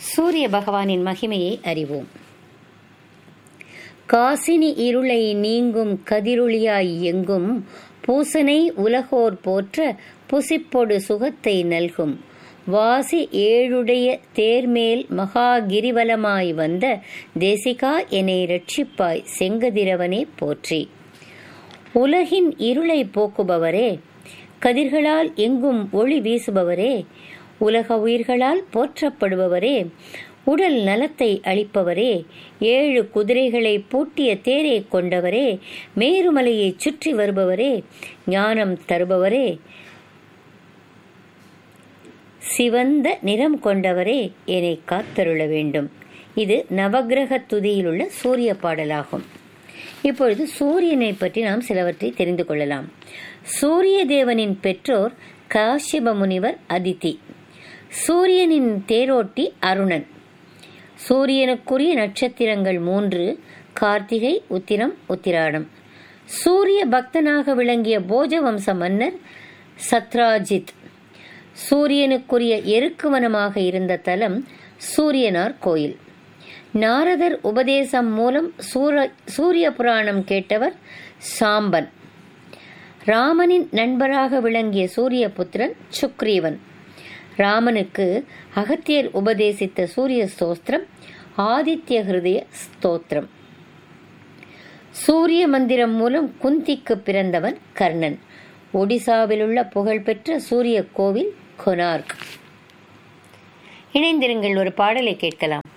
சூரிய பகவானின் மகிமையை அறிவோம் காசினி இருளை நீங்கும் கதிரொளியாய் எங்கும் பூசனை உலகோர் போற்ற புசிப்பொடு சுகத்தை நல்கும் வாசி ஏழுடைய தேர்மேல் மகா கிரிவலமாய் வந்த தேசிகா என்னை ரட்சிப்பாய் செங்கதிரவனே போற்றி உலகின் இருளை போக்குபவரே கதிர்களால் எங்கும் ஒளி வீசுபவரே உலக உயிர்களால் போற்றப்படுபவரே உடல் நலத்தை அளிப்பவரே ஏழு குதிரைகளை பூட்டிய தேரை கொண்டவரே மேருமலையை சுற்றி வருபவரே ஞானம் தருபவரே சிவந்த நிறம் கொண்டவரே என்னை காத்தருள வேண்டும் இது நவகிரக துதியிலுள்ள சூரிய பாடலாகும் இப்பொழுது சூரியனை பற்றி நாம் சிலவற்றை தெரிந்து கொள்ளலாம் சூரிய தேவனின் பெற்றோர் காஷ்யப முனிவர் அதிதி சூரியனின் தேரோட்டி அருணன் சூரியனுக்குரிய நட்சத்திரங்கள் மூன்று கார்த்திகை உத்திரம் உத்திராடம் சூரிய பக்தனாக விளங்கிய போஜவம்ச மன்னர் சத்ராஜித் சூரியனுக்குரிய எருக்குவனமாக இருந்த தலம் சூரியனார் கோயில் நாரதர் உபதேசம் மூலம் சூர சூரிய புராணம் கேட்டவர் சாம்பன் ராமனின் நண்பராக விளங்கிய சூரிய புத்திரன் சுக்ரீவன் ராமனுக்கு அகத்தியர் உபதேசித்த சூரிய ஸ்தோத்திரம் ஆதித்ய ஹிருதய ஸ்தோத்திரம் சூரிய மந்திரம் மூலம் குந்திக்கு பிறந்தவன் கர்ணன் ஒடிசாவிலுள்ள புகழ்பெற்ற சூரிய கோவில் கொனார்க் இணைந்திருங்கள் ஒரு பாடலை கேட்கலாம்